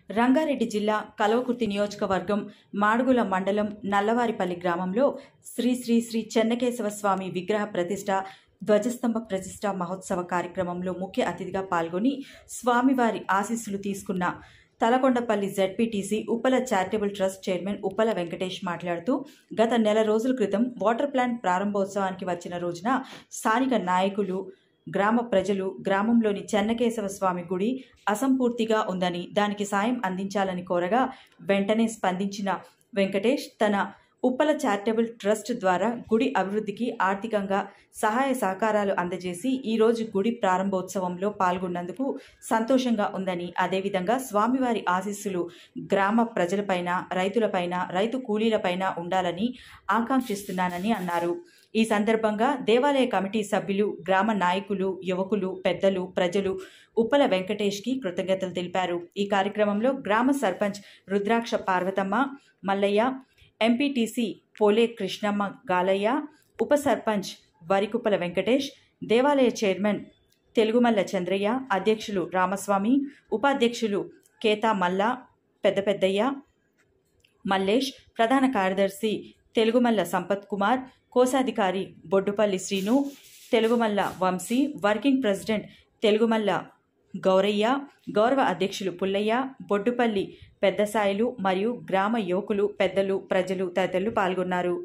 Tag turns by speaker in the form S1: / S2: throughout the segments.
S1: రంగారెడ్డి జిల్లా కల్వకుర్తి నియోజకవర్గం మాడుగుల మండలం నల్లవారిపల్లి గ్రామంలో శ్రీ శ్రీ శ్రీ చెన్నకేశవ స్వామి విగ్రహ ప్రతిష్ట ధ్వజస్తంభ ప్రతిష్ట మహోత్సవ కార్యక్రమంలో ముఖ్య అతిథిగా పాల్గొని స్వామివారి ఆశీస్సులు తీసుకున్న Talakondapalli ZPTC Uppala charitable trust chairman Uppala Venkatesh మాట్లాడుతూ గత నెల రోజుల క్రితం వాటర్ ప్లాంట్ ప్రారంభోత్సవానికి వచ్చిన రోజున స్థానిక నాయకులు గ్రామ ప్రజలు గ్రామంలోని చెన్నకేశవ స్వామి గుడి అసంపూర్తిగా ఉందని దానికి సాయం అందించాలని కోరగా వెంటనే స్పందించిన వెంకటేష్ తన ఉప్పల చారిటబుల్ ట్రస్ట్ ద్వారా గుడి అభివృద్ధికి ఆర్థికంగా సహాయ సహకారాలు అందజేసి ఈరోజు గుడి ప్రారంభోత్సవంలో పాల్గొన్నందుకు సంతోషంగా ఉందని అదేవిధంగా స్వామివారి ఆశీస్సులు గ్రామ ప్రజలపైన రైతులపైన రైతు కూలీలపైన ఉండాలని ఆకాంక్షిస్తున్నానని అన్నారు ఈ సందర్భంగా దేవాలయ కమిటీ సభ్యులు గ్రామ నాయకులు యువకులు పెద్దలు ప్రజలు ఉప్పల వెంకటేష్కి కృతజ్ఞతలు తెలిపారు ఈ కార్యక్రమంలో గ్రామ సర్పంచ్ రుద్రాక్ష పార్వతమ్మ మల్లయ్య ఎంపీటీసీ పోలే కృష్ణమ్మ గాలయ్య ఉప సర్పంచ్ వరికుప్పల వెంకటేష్ దేవాలయ చైర్మన్ తెలుగుమల్ల చంద్రయ్య అధ్యక్షులు రామస్వామి ఉపాధ్యక్షులు కేతా మల్ల పెద్ద పెద్దయ్య మల్లేష్ ప్రధాన కార్యదర్శి తెలుగుమల్ల సంపత్ కుమార్ కోశాధికారి బొడ్డుపల్లి శ్రీను తెలుగుమల్ల వంశీ వర్కింగ్ ప్రెసిడెంట్ తెలుగుమల్ల గౌరయ్య గౌరవ అధ్యక్షులు పుల్లయ్య బొడ్డుపల్లి పెద్దసాయిలు మరియు గ్రామ యువకులు పెద్దలు ప్రజలు తదితరులు పాల్గొన్నారు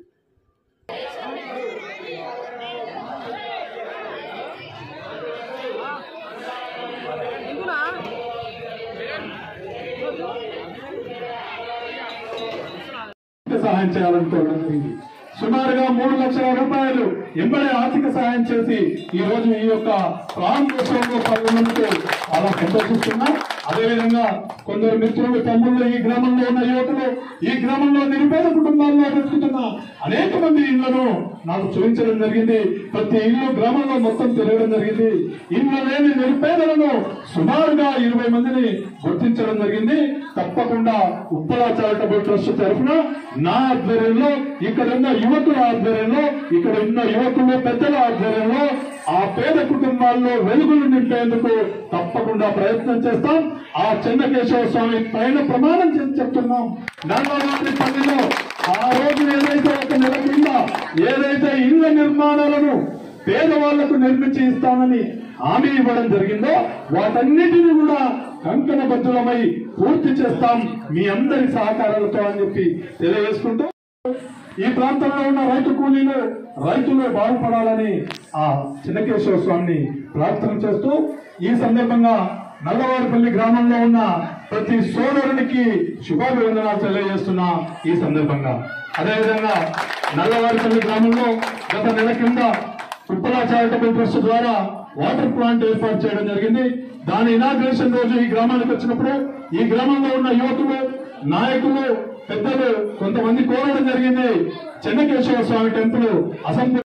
S2: ఆర్థిక సహాయం చేయాలనుకోవడం జరిగింది సుమారుగా మూడు లక్షల రూపాయలు ఎంబడే ఆర్థిక సహాయం చేసి ఈ రోజు ఈ యొక్క ప్రాంతోత్సవంలో పాల్గొన్నందుకు చాలా సంతోషిస్తున్నా అదేవిధంగా కొందరు మిత్రులు తమ్ముళ్ళు ఈ గ్రామంలో ఉన్న యువకులు ఈ గ్రామంలో నిరుపేద కుటుంబాల్లో బ్రతుకుతున్న అనేక మంది ఇళ్లను నాకు చూపించడం జరిగింది ప్రతి ఇల్లు గ్రామంలో మొత్తం తిరగడం జరిగింది ఇల్లు లేని నిరుపేదలను సుమారుగా ఇరవై మందిని గుర్తించడం జరిగింది తప్పకుండా ఉప్పల చారిటబుల్ ట్రస్ట్ తరఫున నా ఆధ్వర్యంలో ఇక్కడ ఉన్న యువకుల ఆధ్వర్యంలో ఇక్కడ ఉన్న యువకులు పెద్దల ఆధ్వర్యంలో ఆ పేద కుటుంబాల్లో వెలుగులు నింపేందుకు తప్పకుండా ప్రయత్నం చేస్తాం ఆ చెన్నకేశవ స్వామి పైన ప్రమాణం చేసి చెప్తున్నాం నల్లవారి పల్లిలో ఆ రోజు ఏదైతే ఒక నెల కింద ఏదైతే ఇళ్ల నిర్మాణాలను పేదవాళ్లకు నిర్మించి ఇస్తామని హామీ ఇవ్వడం జరిగిందో వాటన్నిటిని కూడా కంకణ బద్దులమై పూర్తి చేస్తాం మీ అందరి సహకారాలతో అని చెప్పి తెలియజేసుకుంటూ ఈ ప్రాంతంలో ఉన్న రైతు కూలీలు రైతులు బాగుపడాలని ఆ చిన్నకేశ్వర స్వామిని ప్రార్థన చేస్తూ ఈ సందర్భంగా నల్లవారిపల్లి గ్రామంలో ఉన్న ప్రతి సోదరునికి శుభాభివందనాలు తెలియజేస్తున్నా ఈ సందర్భంగా అదేవిధంగా నల్లవారిపల్లి గ్రామంలో గత నెల కింద ఉప్పలా చారిటబుల్ ట్రస్ట్ ద్వారా వాటర్ ప్లాంట్ ఏర్పాటు చేయడం జరిగింది దాని ఇనాగ్రేషన్ రోజు ఈ గ్రామానికి వచ్చినప్పుడు ఈ గ్రామంలో ఉన్న యువకులు నాయకులు పెద్దలు కొంతమంది కోరడం జరిగింది చెన్నకేశ్వర స్వామి టెంపుల్ అసెంబ్లీ